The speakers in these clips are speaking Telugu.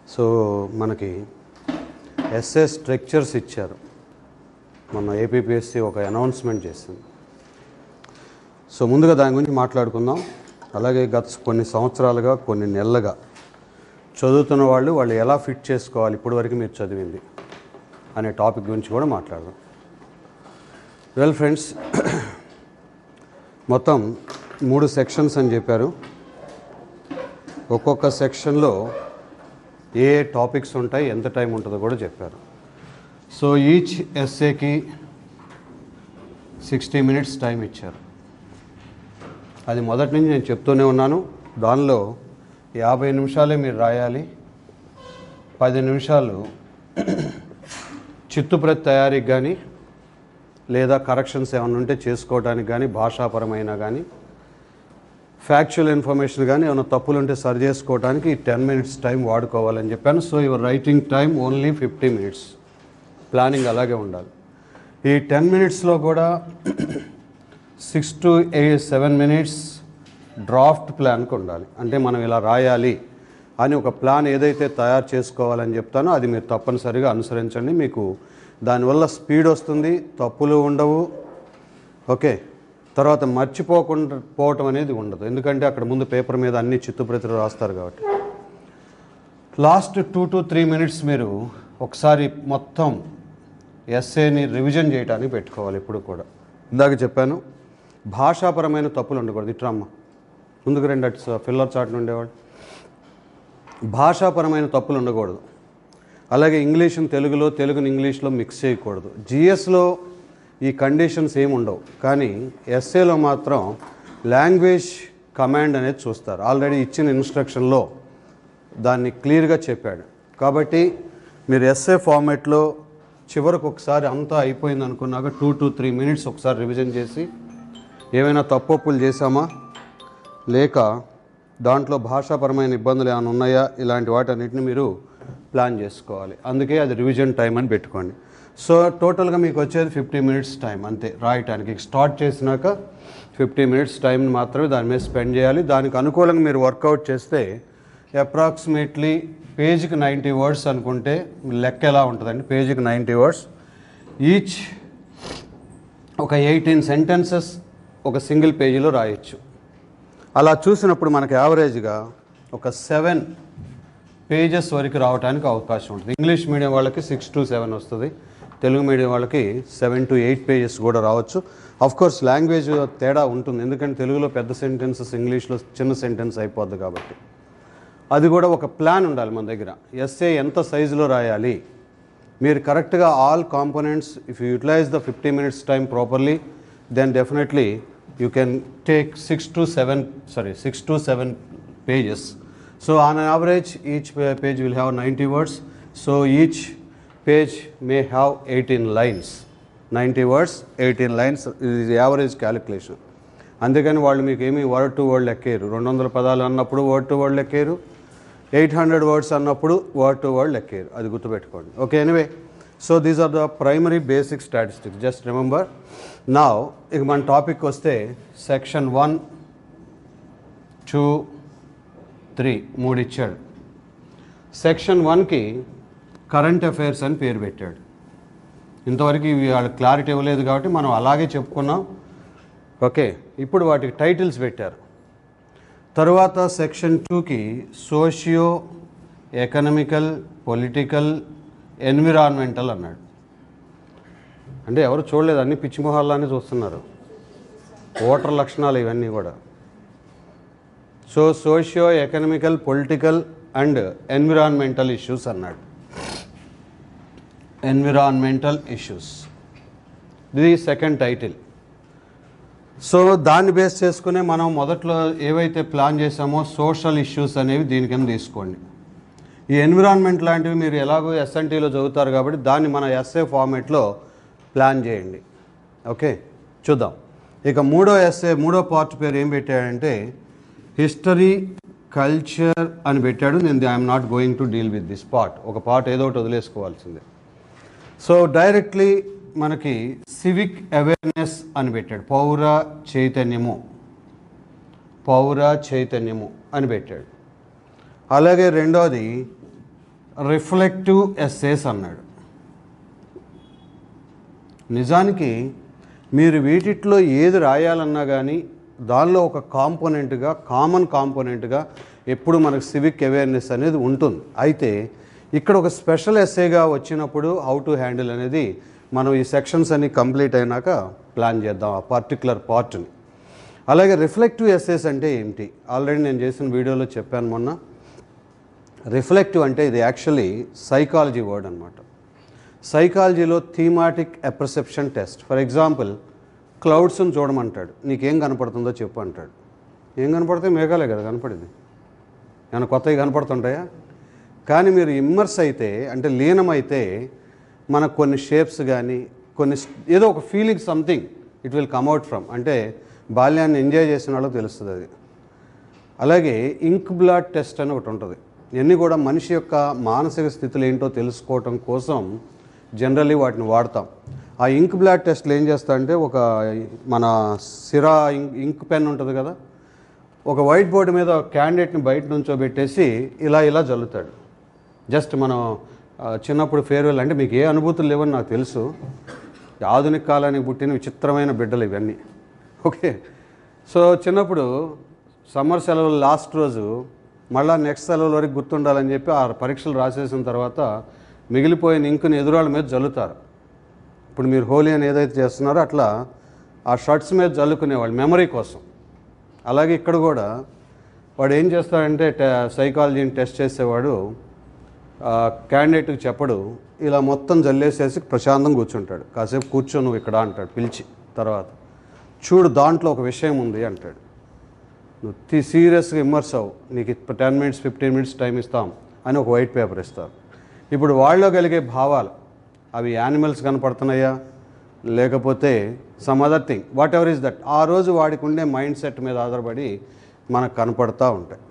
సో మనకి ఎస్ఏ స్ట్రక్చర్స్ ఇచ్చారు మన ఏపీపీఎస్సి ఒక అనౌన్స్మెంట్ చేసింది సో ముందుగా దాని గురించి మాట్లాడుకుందాం అలాగే గత కొన్ని సంవత్సరాలుగా కొన్ని నెలలుగా చదువుతున్న వాళ్ళు వాళ్ళు ఎలా ఫిట్ చేసుకోవాలి ఇప్పటివరకు మీరు చదివింది అనే టాపిక్ గురించి కూడా మాట్లాడదాం వెల్ ఫ్రెండ్స్ మొత్తం మూడు సెక్షన్స్ అని చెప్పారు ఒక్కొక్క సెక్షన్లో ఏ ఏ టాపిక్స్ ఉంటాయి ఎంత టైం ఉంటుందో కూడా చెప్పారు సో ఈచ్ ఎస్ఏకి సిక్స్టీ మినిట్స్ టైం ఇచ్చారు అది మొదటి నుంచి నేను చెప్తూనే ఉన్నాను దానిలో యాభై నిమిషాలే మీరు రాయాలి పది నిమిషాలు చిత్తుప్రతి తయారీకి కానీ లేదా కరెక్షన్స్ ఏమైనా ఉంటే చేసుకోవడానికి కానీ భాషాపరమైన కానీ ఫ్యాక్చువల్ ఇన్ఫర్మేషన్ కానీ ఏమైనా తప్పులు ఉంటే సరి చేసుకోవడానికి ఈ టెన్ మినిట్స్ టైం వాడుకోవాలని చెప్పాను so your writing time only fifty minutes planning అలాగే ఉండాలి ఈ టెన్ మినిట్స్లో కూడా six to eight seven minutes draft ప్లాన్కి ఉండాలి అంటే మనం ఇలా రాయాలి అని ఒక ప్లాన్ ఏదైతే తయారు చేసుకోవాలని చెప్తానో అది మీరు తప్పనిసరిగా అనుసరించండి మీకు దానివల్ల స్పీడ్ వస్తుంది తప్పులు ఉండవు ఓకే తర్వాత మర్చిపోకుండా పోవటం అనేది ఉండదు ఎందుకంటే అక్కడ ముందు పేపర్ మీద అన్ని చిత్తుప్రతులు రాస్తారు కాబట్టి last two to three minutes మీరు ఒకసారి మొత్తం ఎస్ఏని రివిజన్ చేయడానికి పెట్టుకోవాలి ఇప్పుడు కూడా ఇందాక చెప్పాను భాషాపరమైన తప్పులు ఉండకూడదు ఇట్రమ్మ ముందుకు రెండు అటు ఫిల్లర్ చాట్ ఉండేవాడు భాషాపరమైన తప్పులు ఉండకూడదు అలాగే ఇంగ్లీష్ని తెలుగులో తెలుగుని ఇంగ్లీష్లో మిక్స్ చేయకూడదు జిఎస్లో ఈ కండిషన్స్ ఏమి ఉండవు కానీ ఎస్ఏలో మాత్రం లాంగ్వేజ్ కమాండ్ అనేది చూస్తారు ఆల్రెడీ ఇచ్చిన ఇన్స్ట్రక్షన్లో దాన్ని క్లియర్గా చెప్పాడు కాబట్టి మీరు ఎస్ఏ ఫార్మాట్లో చివరికి ఒకసారి అంతా అయిపోయింది అనుకున్నాక టూ టు త్రీ మినిట్స్ ఒకసారి రివిజన్ చేసి ఏమైనా తప్పొప్పులు చేశామా లేక దాంట్లో భాషాపరమైన ఇబ్బందులు ఏమైనా ఉన్నాయా ఇలాంటి వాటన్నిటిని మీరు ప్లాన్ చేసుకోవాలి అందుకే అది రివిజన్ టైం అని పెట్టుకోండి సో టోటల్గా మీకు వచ్చేది ఫిఫ్టీ మినిట్స్ టైం అంతే రాయటానికి స్టార్ట్ చేసినాక ఫిఫ్టీ మినిట్స్ టైం మాత్రమే దాని మీద స్పెండ్ చేయాలి దానికి అనుకూలంగా మీరు వర్కౌట్ చేస్తే అప్రాక్సిమేట్లీ పేజీకి నైంటీ వర్డ్స్ అనుకుంటే లెక్క ఎలా ఉంటుందండి పేజీకి నైంటీ వర్డ్స్ ఈచ్ ఒక ఎయిటీన్ సెంటెన్సెస్ ఒక సింగిల్ పేజీలో రాయొచ్చు అలా చూసినప్పుడు మనకి యావరేజ్గా ఒక సెవెన్ పేజెస్ వరకు రావడానికి అవకాశం ఉంటుంది ఇంగ్లీష్ మీడియం వాళ్ళకి సిక్స్ టు సెవెన్ వస్తుంది తెలుగు మీడియం వాళ్ళకి సెవెన్ టు ఎయిట్ పేజెస్ కూడా రావచ్చు అఫ్ కోర్స్ లాంగ్వేజ్ తేడా ఉంటుంది ఎందుకంటే తెలుగులో పెద్ద సెంటెన్సెస్ ఇంగ్లీష్లో చిన్న సెంటెన్స్ అయిపోద్ది కాబట్టి అది కూడా ఒక ప్లాన్ ఉండాలి మన దగ్గర ఎస్ఏ ఎంత సైజులో రాయాలి మీరు కరెక్ట్గా all components if you utilize the fifty minutes time properly then definitely you can take six to seven sorry six to seven pages. So on an average, each pa- page will have 90 words. So each page may have 18 lines. 90 words, 18 lines is the average calculation. అందుకని వాళ్ళు మీకు ఏమి వర్డ్ టు వర్డ్ లెక్కేరు రెండు వందల పదాలు అన్నప్పుడు వర్డ్ టు వర్డ్ లెక్కేరు ఎయిట్ హండ్రెడ్ వర్డ్స్ అన్నప్పుడు వర్డ్ టు వర్డ్ లెక్కేరు అది గుర్తుపెట్టుకోండి okay anyway so these are the primary basic statistics just remember నా ఇక మన టాపిక్ వస్తే సెక్షన్ వన్ టూ త్రీ మూడు ఇచ్చాడు సెక్షన్ వన్కి కరెంట్ అఫైర్స్ అని పేరు పెట్టాడు ఇంతవరకు ఇవి వాళ్ళకి క్లారిటీ ఇవ్వలేదు కాబట్టి మనం అలాగే చెప్పుకున్నాం ఓకే ఇప్పుడు వాటికి టైటిల్స్ పెట్టారు తరువాత సెక్షన్ టూకి సోషియో ఎకనామికల్ పొలిటికల్ ఎన్విరాన్మెంటల్ అన్నాడు అంటే ఎవరు చూడలేదు అన్ని పిచ్చి మొహాల్లానే చూస్తున్నారు ఓటర్ లక్షణాలు ఇవన్నీ కూడా so socio economical political and environmental issues అన్నాడు ఎన్విరాన్మెంటల్ ఇష్యూస్ ఇది సెకండ్ టైటిల్ సో దాన్ని బేస్ చేసుకునే మనం మొదట్లో ఏవైతే ప్లాన్ చేసామో సోషల్ ఇష్యూస్ అనేవి దీని కింద తీసుకోండి ఈ ఎన్విరాన్మెంట్ లాంటివి మీరు ఎలాగో ఎస్ఎన్టీలో చదువుతారు కాబట్టి దాన్ని మన ఎస్ఏ ఫార్మేట్లో ప్లాన్ చేయండి ఓకే చూద్దాం ఇక మూడో ఎస్ఏ మూడో పార్ట్ పేరు ఏం పెట్టాడంటే హిస్టరీ కల్చర్ అని పెట్టాడు నేను I'm not going to deal with this part ఒక పార్ట్ ఏదో ఒకటి వదిలేసుకోవాల్సిందే సో డైరెక్ట్లీ మనకి సివిక్ అవేర్నెస్ అని పెట్టాడు పౌర చైతన్యము పౌర చైతన్యము అని పెట్టాడు అలాగే రెండోది రిఫ్లెక్టివ్ ఎస్సేస్ అన్నాడు నిజానికి మీరు వీటిట్లో ఏది రాయాలన్నా కానీ దానిలో ఒక కాంపోనెంట్గా కామన్ కాంపోనెంట్గా ఎప్పుడు మనకు సివిక్ అవేర్నెస్ అనేది ఉంటుంది అయితే ఇక్కడ ఒక స్పెషల్ ఎస్ఏగా వచ్చినప్పుడు హౌ టు హ్యాండిల్ అనేది మనం ఈ సెక్షన్స్ అన్ని కంప్లీట్ అయినాక ప్లాన్ చేద్దాం ఆ పర్టికులర్ పార్ట్ని అలాగే రిఫ్లెక్టివ్ ఎస్ఏస్ అంటే ఏంటి ఆల్రెడీ నేను చేసిన వీడియోలో చెప్పాను మొన్న రిఫ్లెక్టివ్ అంటే ఇది యాక్చువల్లీ సైకాలజీ వర్డ్ అనమాట సైకాలజీలో thematic apperception test for example క్లౌడ్స్ని చూడమంటాడు నీకేం కనపడుతుందో చెప్పు అంటాడు ఏం కనపడితే మేఘాలే కదా కనపడింది ఏమైనా కొత్తవి కనపడుతుంటాయా కానీ మీరు ఇమ్మర్స్ అయితే అంటే లీనమైతే మనకు కొన్ని షేప్స్ కానీ కొన్ని స్- ఏదో ఒక feeling something it will come out from అంటే బాల్యాన్ని ఎంజాయ్ చేసిన వాళ్ళకి తెలుస్తుంది అది అలాగే ఇంక్ బ్లాడ్ టెస్ట్ అని ఒకటి ఉంటుంది ఇవన్నీ కూడా మనిషి యొక్క మానసిక స్థితులు ఏంటో తెలుసుకోవటం కోసం జనరల్లీ వాటిని వాడతాం ఆ ఇంక్ బ్లాడ్ టెస్ట్లు ఏం చేస్తారంటే ఒక మన సిరా ఇంక్ ఇంక్ పెన్ ఉంటుంది కదా ఒక వైట్ బోర్డు మీద క్యాండిడేట్ని బయట నుంచోబెట్టేసి ఇలా ఇలా జల్లుతాడు జస్ట్ మనం ఆ, చిన్నప్పుడు ఫేర్వెల్ అంటే మీకు ఏ అనుభూతులు లేవని నాకు తెలుసు ఆధునిక కాలానికి పుట్టిన విచిత్రమైన బిడ్డలు ఇవన్నీ ఓకే సో చిన్నప్పుడు సమ్మర్ సెలవులు లాస్ట్ రోజు మళ్ళా నెక్స్ట్ సెలవుల వరకు గుర్తుండాలని చెప్పి ఆ పరీక్షలు రాసేసిన తర్వాత మిగిలిపోయిన ఇంకుని ఎదురాళ్ళ మీద జల్లుతారు ఇప్పుడు మీరు హోలీ అని ఏదైతే చేస్తున్నారో అట్లా ఆ షర్ట్స్ మీద జల్లుకునేవాళ్ళు మెమరీ కోసం అలాగే ఇక్కడ కూడా వాడు ఏం చేస్తాడంటే ట- సైకాలజీని టెస్ట్ చేసేవాడు ఆ, క్యాండిడేట్కి చెప్పడు ఇలా మొత్తం జల్లేసేసి ప్రశాంతంగా కూర్చుంటాడు కాసేపు కూర్చో నువ్వు ఇక్కడ అంటాడు పిలిచి తర్వాత చూడు దాంట్లో ఒక విషయం ఉంది అంటాడు నువ్వు తీ సీరియస్గా ఇమ్మర్స్ అవ్వు నీకు ten minutes fifteen minutes time ఇస్తాం అని ఒక వైట్ పేపర్ ఇస్తారు ఇప్పుడు వాళ్ళలో కలిగే భావాలు అవి యానిమల్స్ కనపడుతున్నాయా లేకపోతే some other thing whatever is that ఆ రోజు వాడికి ఉండే మైండ్ సెట్ మీద ఆధారపడి మనకు కనపడతా ఉంటాయి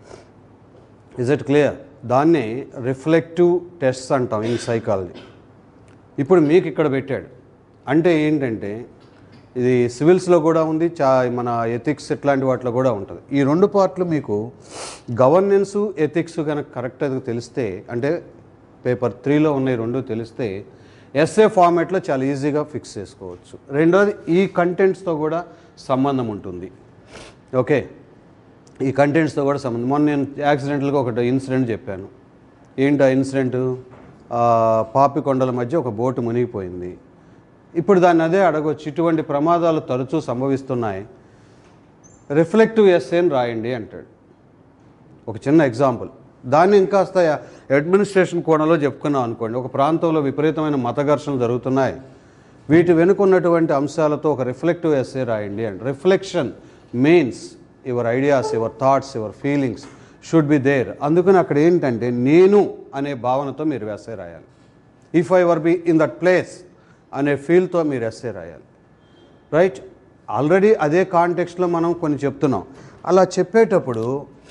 ఇజ్ ఇట్ క్లియర్ దాన్నే రిఫ్లెక్టివ్ టెస్ట్స్ అంటాం ఇన్ సైకాలజీ ఇప్పుడు మీకు ఇక్కడ పెట్టాడు అంటే ఏంటంటే ఇది సివిల్స్లో కూడా ఉంది చా మన ఎథిక్స్ ఇట్లాంటి వాటిలో కూడా ఉంటుంది ఈ రెండు పార్ట్లు మీకు గవర్నెన్స్ ఎథిక్స్ కనుక కరెక్ట్గా తెలిస్తే అంటే పేపర్ త్రీలో ఉన్న ఈ రెండు తెలిస్తే ఎస్ఏ ఫార్మాట్లో చాలా ఈజీగా ఫిక్స్ చేసుకోవచ్చు రెండోది ఈ కంటెంట్స్తో కూడా సంబంధం ఉంటుంది ఓకే ఈ కంటెంట్స్తో కూడా సంబంధం మొన్న నేను యాక్సిడెంటల్గా ఒకటి ఇన్సిడెంట్ చెప్పాను ఏంటి ఆ ఇన్సిడెంట్ పాపికొండల మధ్య ఒక బోటు మునిగిపోయింది ఇప్పుడు దాన్ని అదే అడగొచ్చు ఇటువంటి ప్రమాదాలు తరచూ సంభవిస్తున్నాయి రిఫ్లెక్టివ్ ఎస్ఏని రాయండి అంటాడు ఒక చిన్న ఎగ్జాంపుల్ దాన్ని ఇంకాస్త అడ్మినిస్ట్రేషన్ కోణంలో చెప్పుకున్నాం అనుకోండి ఒక ప్రాంతంలో విపరీతమైన మత ఘర్షణలు జరుగుతున్నాయి వీటి వెనుక ఉన్నటువంటి అంశాలతో ఒక రిఫ్లెక్టివ్ ఎస్ఏ రాయండి and reflection means your ideas your thoughts your feelings should be there అందుకని అక్కడ ఏంటంటే నేను అనే భావనతో మీరు ఎస్ఏ రాయాలి if I were be in that place అనే ఫీల్తో మీరు ఎస్ఏ రాయాలి రైట్ ఆల్రెడీ అదే కాంటెక్స్ట్లో మనం కొన్ని చెప్తున్నాం అలా చెప్పేటప్పుడు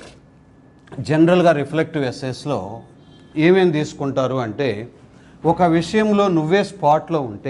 జనరల్గా రిఫ్లెక్టివ్ ఎస్ఎస్లో ఏమేమి తీసుకుంటారు అంటే ఒక విషయంలో నువ్వే స్పాట్లో ఉంటే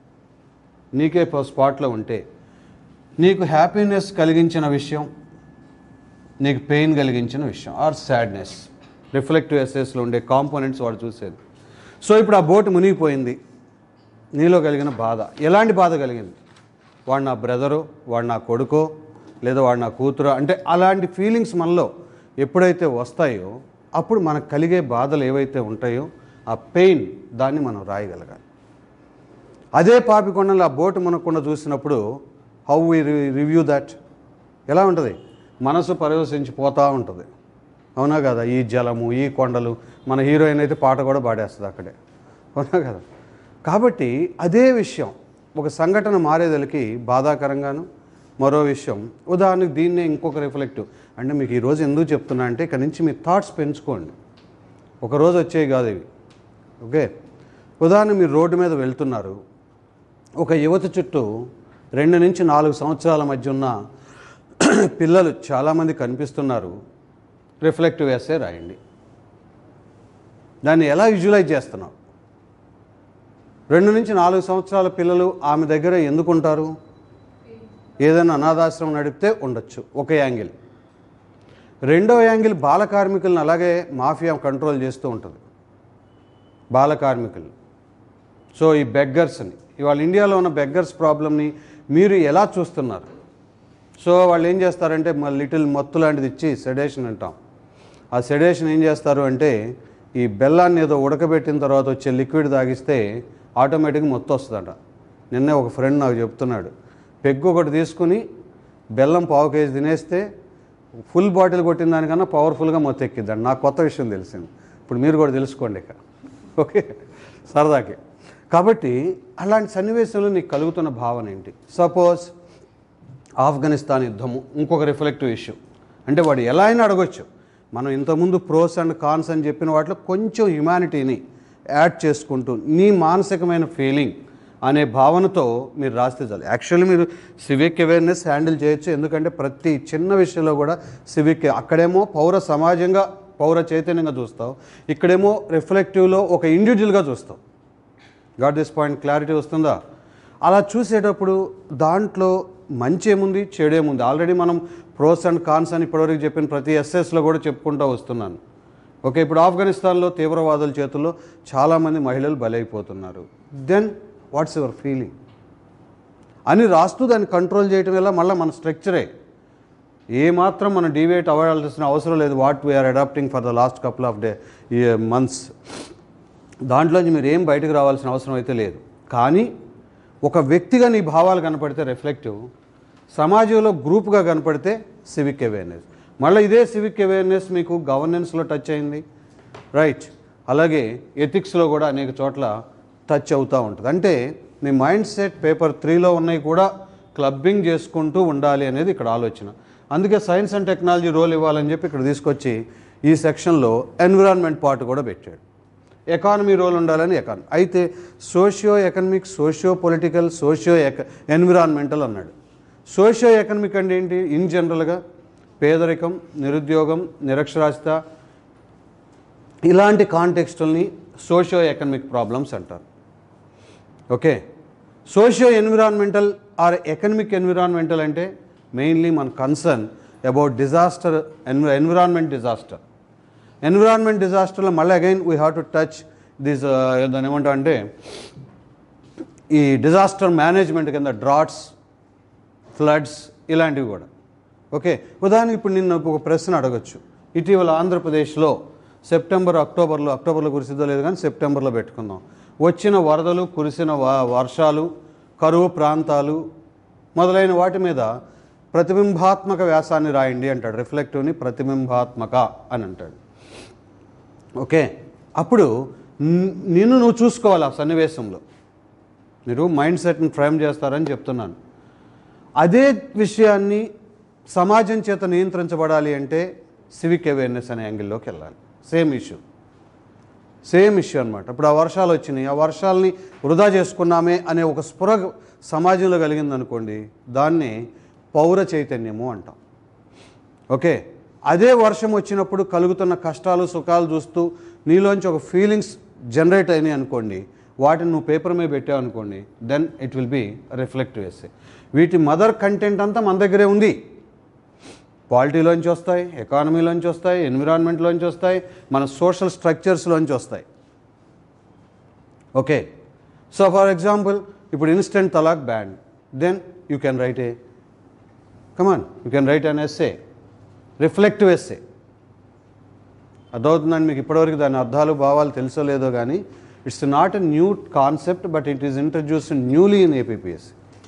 నీకే స్పాట్లో ఉంటే నీకు హ్యాపీనెస్ కలిగించిన విషయం నీకు పెయిన్ కలిగించిన విషయం ఆర్ సాడ్నెస్ రిఫ్లెక్టివ్ ఎస్ఎస్లో ఉండే కాంపోనెంట్స్ వాడు చూసేది సో ఇప్పుడు ఆ బోటు మునిగిపోయింది నీలో కలిగిన బాధ ఎలాంటి బాధ కలిగింది వాడు నా బ్రదరు వాడు నా కొడుకో లేదా వాడు నా కూతురు అంటే అలాంటి ఫీలింగ్స్ మనలో ఎప్పుడైతే వస్తాయో అప్పుడు మనకు కలిగే బాధలు ఏవైతే ఉంటాయో ఆ పెయిన్ దాన్ని మనం రాయగలగాలి అదే పాపికొండలో ఆ బోటు మునకుండా చూసినప్పుడు హౌ వి రివ్యూ దట్ ఎలా ఉంటుంది మనసు పరవశించి పోతూ ఉంటుంది అవునా కదా ఈ జలము ఈ కొండలు మన హీరోయిన్ అయితే పాట కూడా పాడేస్తుంది అక్కడే అవునా కదా కాబట్టి అదే విషయం ఒక సంఘటన మారేదలకి బాధాకరంగాను మరో విషయం ఉదాహరణకు దీన్నే ఇంకొక రిఫ్లెక్టివ్ అంటే మీకు ఈరోజు ఎందుకు చెప్తున్నా అంటే ఇక్కడ నుంచి మీ థాట్స్ పెంచుకోండి ఒక రోజు వచ్చేవి కాదు ఇవి ఓకే ఉదాహరణ మీరు రోడ్డు మీద వెళ్తున్నారు ఒక యువత చుట్టూ రెండు నుంచి నాలుగు సంవత్సరాల మధ్య ఉన్న పిల్లలు చాలామంది కనిపిస్తున్నారు రిఫ్లెక్టివ్ ఎస్ఏ రాయండి దాన్ని ఎలా విజువలైజ్ చేస్తున్నావు రెండు నుంచి నాలుగు సంవత్సరాల పిల్లలు ఆమె దగ్గర ఎందుకు ఉంటారు ఏదైనా అనాథాశ్రమం నడిపితే ఉండొచ్చు ఒక యాంగిల్ రెండో యాంగిల్ బాల కార్మికులను అలాగే మాఫియా కంట్రోల్ చేస్తూ ఉంటుంది బాల కార్మికులు సో ఈ బెగ్గర్స్ని ఇవాళ ఇండియాలో ఉన్న బెగ్గర్స్ ప్రాబ్లమ్ని మీరు ఎలా చూస్తున్నారు సో వాళ్ళు ఏం చేస్తారంటే మా లిటిల్ మత్తు లాంటిది ఇచ్చి సెడేషన్ అంటాం ఆ సెడేషన్ ఏం చేస్తారు అంటే ఈ బెల్లాన్ని ఏదో ఉడకబెట్టిన తర్వాత వచ్చే లిక్విడ్ తాగిస్తే ఆటోమేటిక్గా మొత్తం వస్తుందట నిన్నే ఒక ఫ్రెండ్ నాకు చెప్తున్నాడు పెగ్గు ఒకటి తీసుకుని బెల్లం పావు కేజీ తినేస్తే ఫుల్ బాటిల్ కొట్టిన దానికన్నా పవర్ఫుల్గా మొత్తం ఎక్కిద్దండి నాకు కొత్త విషయం తెలిసింది ఇప్పుడు మీరు కూడా తెలుసుకోండి ఇక ఓకే సరదాకి కాబట్టి అలాంటి సన్నివేశంలో నీకు కలుగుతున్న భావన ఏంటి సపోజ్ ఆఫ్ఘనిస్తాన్ యుద్ధము ఇంకొక రిఫ్లెక్టివ్ ఇష్యూ అంటే వాడు ఎలా అయినా అడగొచ్చు మనం ఇంతకుముందు ప్రోస్ అండ్ కాన్స్ అని చెప్పిన వాటిలో కొంచెం హ్యుమానిటీని యాడ్ చేసుకుంటూ నీ మానసికమైన ఫీలింగ్ అనే భావనతో మీరు రాస్తే చాలు యాక్చువల్లీ మీరు సివిక్ అవేర్నెస్ హ్యాండిల్ చేయొచ్చు ఎందుకంటే ప్రతి చిన్న విషయంలో కూడా సివిక్ అక్కడేమో పౌర సమాజంగా పౌర చైతన్యంగా చూస్తావు ఇక్కడేమో రిఫ్లెక్టివ్లో ఒక ఇండివిజువల్గా చూస్తావు గాట్ దిస్ పాయింట్ క్లారిటీ వస్తుందా అలా చూసేటప్పుడు దాంట్లో మంచి ఏముంది చెడు ఏముంది ఆల్రెడీ మనం ప్రోస్ అండ్ కాన్స్ అని ఇప్పటివరకు చెప్పిన ప్రతి ఎస్ఎస్లో కూడా చెప్పుకుంటూ వస్తున్నాను ఓకే ఇప్పుడు ఆఫ్ఘనిస్తాన్లో తీవ్రవాదుల చేతుల్లో చాలామంది మహిళలు బలైపోతున్నారు దెన్ వాట్స్ యువర్ ఫీలింగ్ అని రాస్తూ దాన్ని కంట్రోల్ చేయటం వల్ల మళ్ళీ మన స్ట్రక్చరే ఏమాత్రం మనం డివేట్ అవ్వాల్సిన అవసరం లేదు what we're adapting for the last couple of day months దాంట్లోంచి మీరు ఏం బయటకు రావాల్సిన అవసరం అయితే లేదు కానీ ఒక వ్యక్తిగా నీ భావాలు కనపడితే రిఫ్లెక్టివ్ సమాజంలో గ్రూప్గా కనపడితే సివిక్ అవేర్నెస్ మళ్ళీ ఇదే సివిక్ అవేర్నెస్ మీకు గవర్నెన్స్లో టచ్ అయింది రైట్ అలాగే ఎథిక్స్లో కూడా అనేక చోట్ల టచ్ అవుతూ ఉంటుంది అంటే మీ మైండ్ సెట్ పేపర్ త్రీలో ఉన్నాయి కూడా క్లబ్బింగ్ చేసుకుంటూ ఉండాలి అనేది ఇక్కడ ఆలోచన అందుకే సైన్స్ అండ్ టెక్నాలజీ రోల్ ఇవ్వాలని చెప్పి ఇక్కడ తీసుకొచ్చి ఈ సెక్షన్లో ఎన్విరాన్మెంట్ పార్ట్ కూడా పెట్టాడు ఎకానమీ రోల్ ఉండాలని ఎకానమీ అయితే socio economic socio political socio ఎక ఎన్విరాన్మెంటల్ అన్నాడు సోషియో ఎకనమిక్ అంటే ఏంటి ఇన్ జనరల్గా పేదరికం నిరుద్యోగం నిరక్షరాస్యత ఇలాంటి కాంటెక్స్టుల్ని సోషియో ఎకనమిక్ ప్రాబ్లమ్స్ అంటారు okay socio environmental or economic environmental అంటే మెయిన్లీ మన కన్సర్న్ అబౌట్ డిజాస్టర్ ఎన్వి ఎన్విరాన్మెంట్ డిజాస్టర్ ఎన్విరాన్మెంట్ డిజాస్టర్లో మళ్ళీ again we have to touch this దాని ఏమంటా అంటే ఈ డిజాస్టర్ మేనేజ్మెంట్ కింద డ్రాట్స్ ఫ్లడ్స్ ఇలాంటివి కూడా ఓకే ఉదాహరణకి ఇప్పుడు నిన్న ఒక ప్రశ్న అడగచ్చు ఇటీవల ఆంధ్రప్రదేశ్లో సెప్టెంబర్ అక్టోబర్లో అక్టోబర్లో కురిసిద్దో లేదు కానీ సెప్టెంబర్లో పెట్టుకుందాం వచ్చిన వరదలు కురిసిన వ- వర్షాలు కరువు ప్రాంతాలు మొదలైన వాటి మీద ప్రతిబింబాత్మక వ్యాసాన్ని రాయండి అంటాడు రిఫ్లెక్టివ్ని ప్రతిబింబాత్మక అని అంటాడు ఓకే అప్పుడు న్- నిన్ను నువ్వు చూసుకోవాలి ఆ సన్నివేశంలో మీరు మైండ్ సెట్ని ఫ్రేమ్ చేస్తారని చెప్తున్నాను అదే విషయాన్ని సమాజం చేత నియంత్రించబడాలి అంటే సివిక్ అవేర్నెస్ అనే యాంగిల్లోకి వెళ్ళాలి సేమ్ ఇష్యూ సేమ్ ఇష్యూ అనమాట ఇప్పుడు ఆ వర్షాలు వచ్చినాయి ఆ వర్షాలని వృధా చేసుకున్నామే అనే ఒక స్ఫుర సమాజంలో కలిగిందనుకోండి దాన్ని పౌర చైతన్యము అంటాం ఓకే అదే వర్షం వచ్చినప్పుడు కలుగుతున్న కష్టాలు సుఖాలు చూస్తూ నీలోంచి ఒక ఫీలింగ్స్ జనరేట్ అయినాయి అనుకోండి వాటిని నువ్వు పేపర్ మీద పెట్టావు అనుకోండి then it will be reflective essay వీటి మదర్ కంటెంట్ అంతా మన దగ్గరే ఉంది పాలిటీలోంచి వస్తాయి ఎకానమీలోంచి వస్తాయి ఎన్విరాన్మెంట్లోంచి వస్తాయి మన సోషల్ స్ట్రక్చర్స్లోంచి వస్తాయి ఓకే సో ఫర్ ఎగ్జాంపుల్ ఇప్పుడు instant talaq ban then you can write a common you can write an essay reflective essay అర్థమవుతుందండి మీకు ఇప్పటివరకు దాని అర్థాలు భావాలు తెలుసో లేదో కానీ it's not a new concept but it is introduce newly in APPS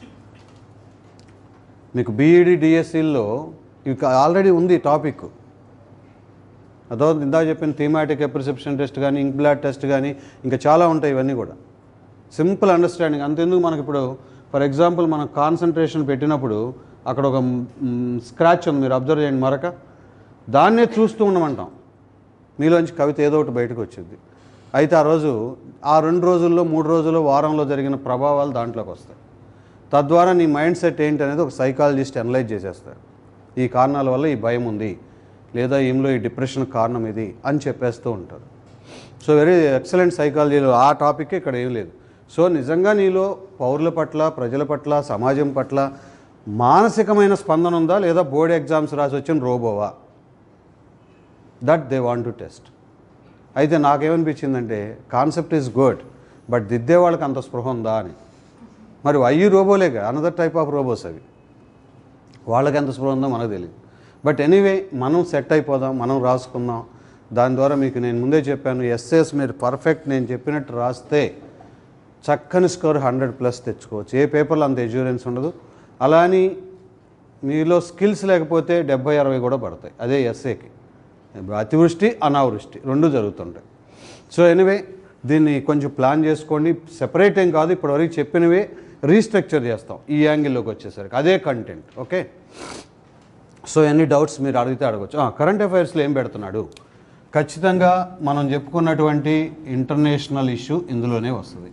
మీకు బీఈడి డిఎస్సిల్లో ఇవి ఆల్రెడీ ఉంది టాపిక్ అర్థమవుతుంది ఇందాక చెప్పిన థీమాటిక్ ఎప్రిసెప్షన్ టెస్ట్ కానీ ఇంక్ బ్లాడ్ టెస్ట్ కానీ ఇంకా చాలా ఉంటాయి ఇవన్నీ కూడా సింపుల్ అండర్స్టాండింగ్ అంతెందుకు మనకి ఇప్పుడు ఫర్ ఎగ్జాంపుల్ మనం కాన్సన్ట్రేషన్ పెట్టినప్పుడు అక్కడ ఒక స్క్రాచ్ ఉంది మీరు అబ్జర్వ్ చేయండి మరక దాన్నే చూస్తూ ఉండమంటాం మీలోంచి కవిత ఏదో ఒకటి బయటకు వచ్చింది అయితే ఆ రోజు ఆ రెండు రోజుల్లో మూడు రోజుల్లో వారంలో జరిగిన ప్రభావాలు దాంట్లోకి వస్తాయి తద్వారా నీ మైండ్ సెట్ ఏంటి అనేది ఒక సైకాలజిస్ట్ అనలైజ్ చేసేస్తారు ఈ కారణాల వల్ల ఈ భయం ఉంది లేదా ఈమెలో ఈ డిప్రెషన్ కారణం ఇది అని చెప్పేస్తూ ఉంటారు సో వెరీ ఎక్సలెంట్ సైకాలజీలో ఆ టాపిక్ ఇక్కడ ఏం లేదు సో నిజంగా నీలో పౌరుల పట్ల ప్రజల పట్ల సమాజం పట్ల మానసికమైన స్పందన ఉందా లేదా బోర్డ్ ఎగ్జామ్స్ రాసి వచ్చిన రోబోవా that they want to test అయితే నాకేమనిపించిందంటే కాన్సెప్ట్ ఈజ్ గుడ్ బట్ దిద్దే వాళ్ళకి అంత స్పృహ ఉందా అని మరి అయ్యి రోబోలేగా అనదర్ టైప్ ఆఫ్ రోబోస్ అవి వాళ్ళకి ఎంత స్పృహ ఉందో మనకు తెలియదు బట్ ఎనీవే మనం సెట్ అయిపోదాం మనం రాసుకుందాం దాని ద్వారా మీకు నేను ముందే చెప్పాను ఎస్ఎస్ మీరు పర్ఫెక్ట్ నేను చెప్పినట్టు రాస్తే చక్కని స్కోర్ హండ్రెడ్ ప్లస్ తెచ్చుకోవచ్చు ఏ పేపర్లో అంత ఎజ్యూరెన్స్ ఉండదు అలా అని మీలో స్కిల్స్ లేకపోతే డెబ్బై అరవై కూడా పడతాయి అదే ఎస్ఏకి అతివృష్టి అనావృష్టి రెండు జరుగుతుంటాయి సో ఎనివే దీన్ని కొంచెం ప్లాన్ చేసుకోండి సెపరేట్ ఏం కాదు ఇప్పటివరకు చెప్పినవే రీస్ట్రక్చర్ చేస్తాం ఈ యాంగిల్లోకి వచ్చేసరికి అదే కంటెంట్ ఓకే సో ఎన్ని డౌట్స్ మీరు అడిగితే అడగచ్చు కరెంట్ అఫైర్స్లో ఏం పెడుతున్నాడు ఖచ్చితంగా మనం చెప్పుకున్నటువంటి ఇంటర్నేషనల్ ఇష్యూ ఇందులోనే వస్తుంది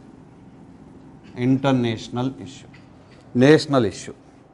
international issue national issue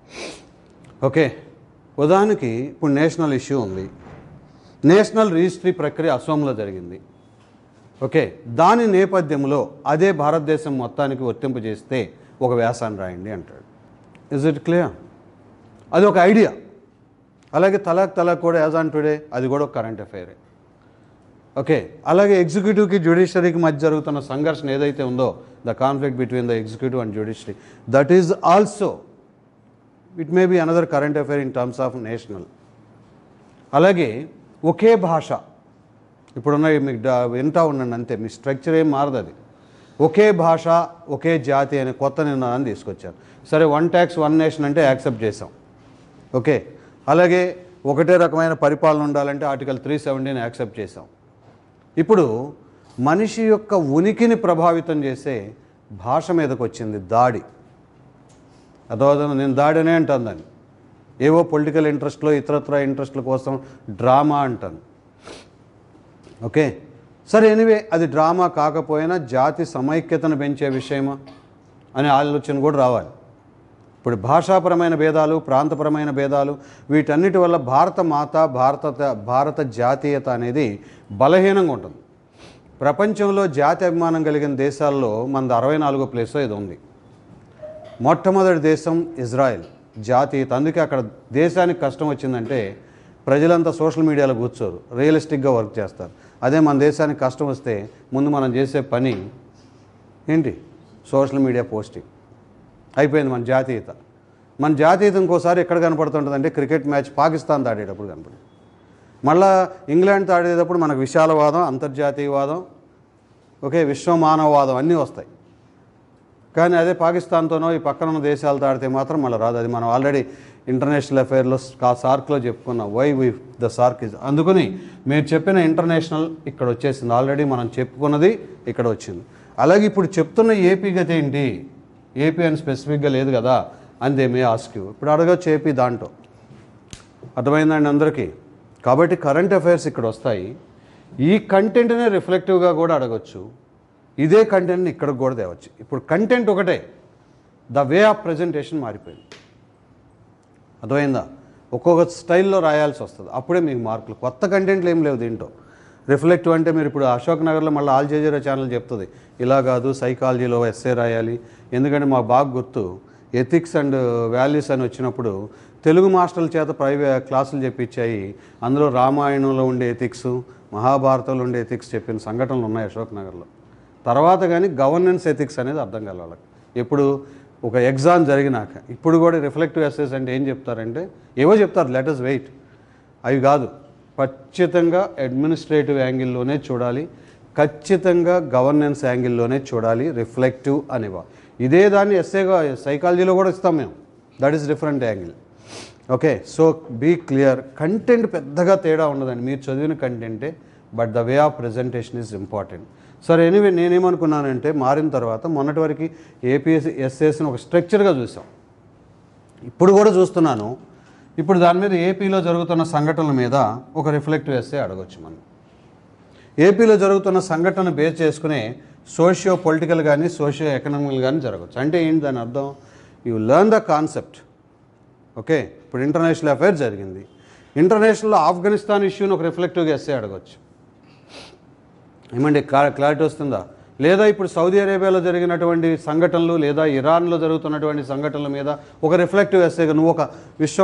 okay ఉదాహరణకి ఇప్పుడు నేషనల్ ఇష్యూ ఉంది నేషనల్ రిజిస్ట్రీ ప్రక్రియ అసోంలో జరిగింది ఓకే దాని నేపథ్యంలో అదే భారతదేశం మొత్తానికి వర్తింపజేస్తే ఒక వ్యాసాన్ని రాయండి అంటాడు ఇజ్ ఇట్ క్లియర్ అది ఒక ఐడియా అలాగే తలాక్ తలాక్ కూడా యాజ్ ఆన్ టుడే అది కూడా ఒక కరెంట్ అఫైరే ఓకే అలాగే ఎగ్జిక్యూటివ్కి జ్యుడిషియరీకి మధ్య జరుగుతున్న సంఘర్షణ ఏదైతే ఉందో the conflict between the executive and judiciary that is also it may be another current affair in terms of national అలాగే ఒకే భాష ఇప్పుడున్న మీకు డా- వింటా ఉండండి అంతే మీ స్ట్రక్చర్ ఏం మారదు అది ఒకే భాష ఒకే జాతి అనే కొత్త నిర్ణయాన్ని తీసుకొచ్చారు సరే వన్ ట్యాక్స్ వన్ నేషన్ అంటే యాక్సెప్ట్ చేసాం ఓకే అలాగే ఒకటే రకమైన పరిపాలన ఉండాలంటే ఆర్టికల్ త్రీ సెవెంటీని యాక్సెప్ట్ చేసాం ఇప్పుడు మనిషి యొక్క ఉనికిని ప్రభావితం చేసే భాష మీదకి వచ్చింది దాడి అదోదన నేను దాడినే అంటాను దాన్ని ఏవో పొలిటికల్ ఇంట్రెస్ట్లో ఇతరత్ర ఇంట్రెస్ట్ల కోసం డ్రామా అంటాను ఓకే సరే ఎనివే అది డ్రామా కాకపోయినా జాతి సమైక్యతను పెంచే విషయమా అనే ఆలోచన కూడా రావాలి ఇప్పుడు భాషాపరమైన భేదాలు ప్రాంతపరమైన భేదాలు వీటన్నిటి వల్ల భారత మాత భారత భారత జాతీయత అనేది బలహీనంగా ఉంటుంది ప్రపంచంలో జాతి అభిమానం కలిగిన దేశాల్లో మనది అరవై నాలుగో ప్లేస్లో ఇది ఉంది మొట్టమొదటి దేశం ఇజ్రాయెల్ జాతీయత అందుకే అక్కడ దేశానికి కష్టం వచ్చిందంటే ప్రజలంతా సోషల్ మీడియాలో కూర్చోరు రియలిస్టిక్గా వర్క్ చేస్తారు అదే మన దేశానికి కష్టం వస్తే ముందు మనం చేసే పని ఏంటి సోషల్ మీడియా పోస్టింగ్ అయిపోయింది మన జాతీయత మన జాతీయత ఇంకోసారి ఎక్కడ కనపడుతుంటుంది అంటే క్రికెట్ మ్యాచ్ పాకిస్తాన్ ఆడేటప్పుడు కనపడుతుంది మళ్ళా ఇంగ్లాండ్తో ఆడేటప్పుడు మనకు విశాలవాదం అంతర్జాతీయవాదం ఓకే విశ్వమానవవాదం అన్నీ వస్తాయి కానీ అదే పాకిస్తాన్తోనో ఈ పక్కన ఉన్న దేశాలతో ఆడితే మాత్రం మళ్ళీ రాదు అది మనం ఆల్రెడీ ఇంటర్నేషనల్ అఫైర్లో ఆ సార్క్లో చెప్పుకున్నాం why we the SAARC is అందుకని మీరు చెప్పిన ఇంటర్నేషనల్ ఇక్కడ వచ్చేసింది ఆల్రెడీ మనం చెప్పుకున్నది ఇక్కడ వచ్చింది అలాగే ఇప్పుడు చెప్తున్న ఏపీ గతి ఏంటి ఏపీ అని స్పెసిఫిక్గా లేదు కదా అందే మే ఆస్క్ యూ ఇప్పుడు అడగచ్చు ఏపీ దాంట్లో అర్థమైందండి అందరికీ కాబట్టి కరెంట్ అఫైర్స్ ఇక్కడ వస్తాయి ఈ కంటెంట్నే రిఫ్లెక్టివ్గా కూడా అడగచ్చు ఇదే కంటెంట్ని ఇక్కడికి కూడా తేవచ్చు ఇప్పుడు కంటెంట్ ఒకటే ద వే ఆఫ్ ప్రజెంటేషన్ మారిపోయింది అర్థమైందా ఒక్కొక్క స్టైల్లో రాయాల్సి వస్తుంది అప్పుడే మీకు మార్కులు కొత్త కంటెంట్లు ఏం లేవు దీంట్లో రిఫ్లెక్టివ్ అంటే మీరు ఇప్పుడు అశోక్ నగర్లో మళ్ళీ ఆల్ జజీరా ఛానల్ చెప్తుంది ఇలా కాదు సైకాలజీలో ఎస్ఏ రాయాలి ఎందుకంటే మాకు బాగా గుర్తు ఎథిక్స్ అండ్ వాల్యూస్ అని వచ్చినప్పుడు తెలుగు మాస్టర్ల చేత ప్రైవే క్లాసులు చెప్పించాయి అందులో రామాయణంలో ఉండే ఎథిక్స్ మహాభారతంలో ఉండే ఎథిక్స్ చెప్పిన సంఘటనలు ఉన్నాయి అశోక్ నగర్లో తర్వాత కానీ గవర్నెన్స్ ఎథిక్స్ అనేది అర్థం కాలే వాళ్ళకి ఎప్పుడు ఒక ఎగ్జామ్ జరిగినాక ఇప్పుడు కూడా రిఫ్లెక్టివ్ ఎస్ఎస్ అంటే ఏం చెప్తారంటే ఏవో చెప్తారు లెటర్స్ వెయిట్ అవి కాదు ఖచ్చితంగా అడ్మినిస్ట్రేటివ్ యాంగిల్లోనే చూడాలి ఖచ్చితంగా గవర్నెన్స్ యాంగిల్లోనే చూడాలి రిఫ్లెక్టివ్ అనేవా ఇదే దాన్ని ఎస్ఏగా సైకాలజీలో కూడా ఇస్తాం మేము that is different angle okay so be clear content పెద్దగా తేడా ఉండదండి మీరు చదివిన కంటెంటే but the way of presentation is important సరే ఎనీవే నేనేమనుకున్నానంటే మారిన తర్వాత మొన్నటి వరకు ఏపీఎస్సి ఎస్ఎస్ని ఒక స్ట్రక్చర్గా చూసాం ఇప్పుడు కూడా చూస్తున్నాను ఇప్పుడు దాని మీద ఏపీలో జరుగుతున్న సంఘటనల మీద ఒక రిఫ్లెక్టివ్ ఎస్సే అడగొచ్చు మనం ఏపీలో జరుగుతున్న సంఘటన బేస్ చేసుకునే సోషియో పొలిటికల్ కానీ సోషియో ఎకనామికల్ కానీ జరగచ్చు అంటే ఏంటి దాని అర్థం you learn the concept okay ఇప్పుడు ఇంటర్నేషనల్ అఫైర్ జరిగింది ఇంటర్నేషనల్లో ఆఫ్ఘనిస్తాన్ ఇష్యూని ఒక రిఫ్లెక్టివ్గా ఎస్సే అడగచ్చు ఏమండి క్లా క్లారిటీ వస్తుందా లేదా ఇప్పుడు సౌదీ అరేబియాలో జరిగినటువంటి సంఘటనలు లేదా ఇరాన్లో జరుగుతున్నటువంటి సంఘటనల మీద ఒక రిఫ్లెక్టివ్ ఎస్సేగా నువ్వు ఒక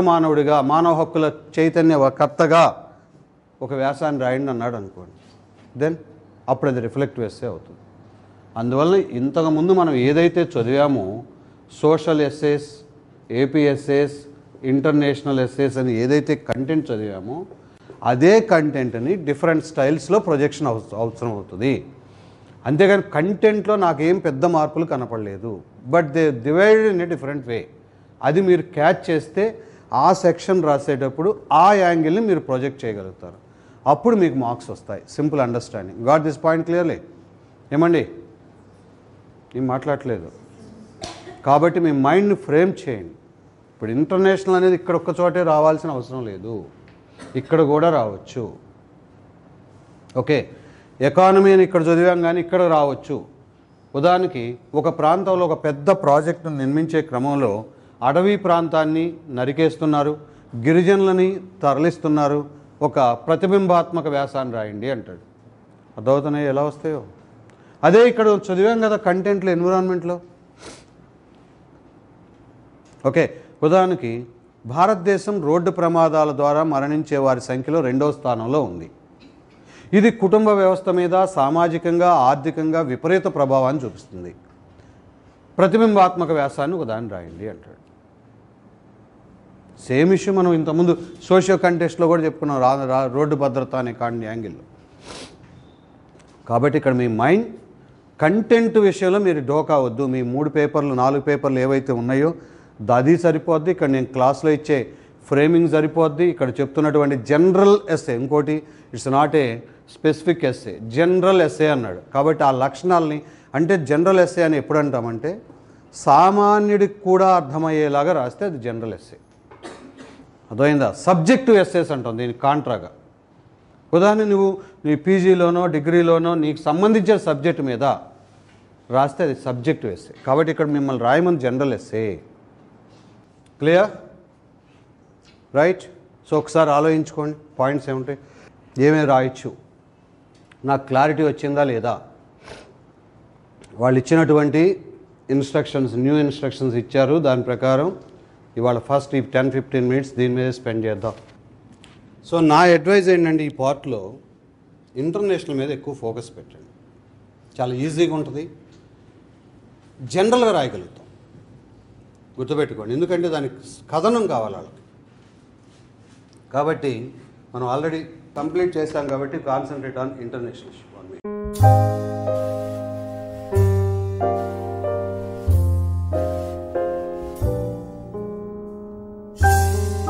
విశ్వమానవుడిగా మానవ హక్కుల చైతన్య కర్తగా ఒక వ్యాసాన్ని రాయండి అన్నాడు అనుకోండి దెన్ అప్పుడు అది రిఫ్లెక్ట్ వేస్తే అవుతుంది అందువల్ల ఇంతకుముందు మనం ఏదైతే చదివామో social essays APSS international essays అని ఏదైతే కంటెంట్ చదివామో అదే కంటెంట్ని డిఫరెంట్ స్టైల్స్లో ప్రొజెక్షన్ అవసరం అవుతుంది అంతేగాని కంటెంట్లో నాకేం పెద్ద మార్పులు కనపడలేదు but they divided in a different way అది మీరు క్యాచ్ చేస్తే ఆ సెక్షన్ రాసేటప్పుడు ఆ యాంగిల్ని మీరు ప్రొజెక్ట్ చేయగలుగుతారు అప్పుడు మీకు మార్క్స్ వస్తాయి simple understanding got this point clearly ఏమండి ఏం మాట్లాడట్లేదు కాబట్టి మీ మైండ్ని ఫ్రేమ్ చేయండి ఇప్పుడు ఇంటర్నేషనల్ అనేది ఇక్కడ ఒక్క చోటే రావాల్సిన అవసరం లేదు ఇక్కడ కూడా రావచ్చు ఓకే ఎకానమీ అని ఇక్కడ చదివాం కానీ ఇక్కడ రావచ్చు ఉదాహరణకి ఒక ప్రాంతంలో ఒక పెద్ద ప్రాజెక్టును నిర్మించే క్రమంలో అడవి ప్రాంతాన్ని నరికేస్తున్నారు గిరిజనులని తరలిస్తున్నారు ఒక ప్రతిబింబాత్మక వ్యాసాన్ని రాయండి అంటాడు అర్థమవుతున్నాయి ఎలా వస్తాయో అదే ఇక్కడ చదివాం కదా కంటెంట్లో ఎన్విరాన్మెంట్లో ఓకే ఉదాహరణకి భారతదేశం రోడ్డు ప్రమాదాల ద్వారా మరణించే వారి సంఖ్యలో రెండవ స్థానంలో ఉంది ఇది కుటుంబ వ్యవస్థ మీద సామాజికంగా ఆర్థికంగా విపరీత ప్రభావాన్ని చూపిస్తుంది ప్రతిబింబాత్మక వ్యాసాన్ని ఒక దాన్ని రాయండి అంటాడు సేమ్ ఇష్యూ మనం ఇంతకుముందు సోషియో కంటెస్ట్లో కూడా చెప్పుకున్నాం రా రా- రోడ్డు భద్రత అనే కాండి యాంగిల్లో కాబట్టి ఇక్కడ మీ మైండ్ కంటెంట్ విషయంలో మీరు డోకా వద్దు మీ మూడు పేపర్లు నాలుగు పేపర్లు ఏవైతే ఉన్నాయో ద- అది సరిపోద్ది ఇక్కడ నేను క్లాస్లో ఇచ్చే ఫ్రేమింగ్ సరిపోద్ది ఇక్కడ చెప్తున్నటువంటి జనరల్ ఎస్ఏ ఇంకోటి it's not a specific SA general SA అన్నాడు కాబట్టి ఆ లక్షణాలని అంటే జనరల్ ఎస్ఏ అని ఎప్పుడు అంటామంటే సామాన్యుడికి కూడా అర్థమయ్యేలాగా రాస్తే అది జనరల్ ఎస్ఏ అర్థమైందా సబ్జెక్టివ్ ఎస్ఏస్ అంటాం దీనికి కాంట్రాగా ఉదాహరణ నువ్వు నీ పీజీలోనో డిగ్రీలోనో నీకు సంబంధించిన సబ్జెక్ట్ మీద రాస్తే అది సబ్జెక్టివ్ ఎస్సే కాబట్టి ఇక్కడ మిమ్మల్ని రాయమని general essay clear right so ఒకసారి ఆలోచించుకోండి పాయింట్స్ ఏముంటాయి ఏమేమి రాయొచ్చు నాకు క్లారిటీ వచ్చిందా లేదా వాళ్ళు ఇచ్చినటువంటి ఇన్స్ట్రక్షన్స్ న్యూ ఇన్స్ట్రక్షన్స్ ఇచ్చారు దాని ప్రకారం ఇవాళ ఫస్ట్ ఈ టెన్ ఫిఫ్టీన్ మినిట్స్ దీని మీద స్పెండ్ చేద్దాం సో నా అడ్వైజ్ ఏంటంటే ఈ పార్ట్లో ఇంటర్నేషనల్ మీద ఎక్కువ ఫోకస్ పెట్టండి చాలా ఈజీగా ఉంటుంది జనరల్గా రాయగలుగుతాం గుర్తుపెట్టుకోండి ఎందుకంటే దానికి కథనం కావాలి వాళ్ళకి కాబట్టి మనం ఆల్రెడీ కంప్లీట్ చేస్తాం కాబట్టి కాన్సన్ట్రేట్ ఆన్ ఇంటర్నేషనల్